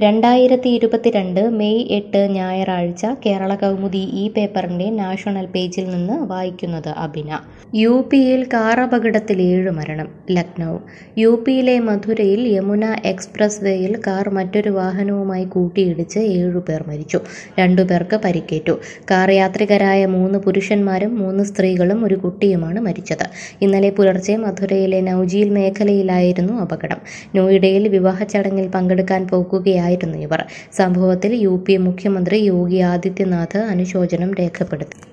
രണ്ടായിരത്തി ഇരുപത്തിരണ്ട് മെയ് എട്ട് ഞായറാഴ്ച കേരള കൗമുദി ഈ പേപ്പറിന്റെ നാഷണൽ പേജിൽ നിന്ന് വായിക്കുന്നത് അബിന യു പിയിൽ കാർ അപകടത്തിൽ ഏഴ് മരണം ലക്നൗ യു പിയിലെ മധുരയിൽ യമുന എക്സ്പ്രസ് വേയിൽ കാർ മറ്റൊരു വാഹനവുമായി കൂട്ടിയിടിച്ച് ഏഴുപേർ മരിച്ചു രണ്ടുപേർക്ക് പരിക്കേറ്റു കാർ യാത്രികരായ മൂന്ന് പുരുഷന്മാരും മൂന്ന് സ്ത്രീകളും ഒരു കുട്ടിയുമാണ് മരിച്ചത് ഇന്നലെ പുലർച്ചെ മധുരയിലെ നൌജീൽ മേഖലയിലായിരുന്നു അപകടം നോയിഡയിൽ വിവാഹ ചടങ്ങിൽ പങ്കെടുക്കാൻ പോകുകയായിരുന്നു ഇവർ സംഭവത്തിൽ യു പി മുഖ്യമന്ത്രി യോഗി ആദിത്യനാഥ് അനുശോചനം രേഖപ്പെടുത്തി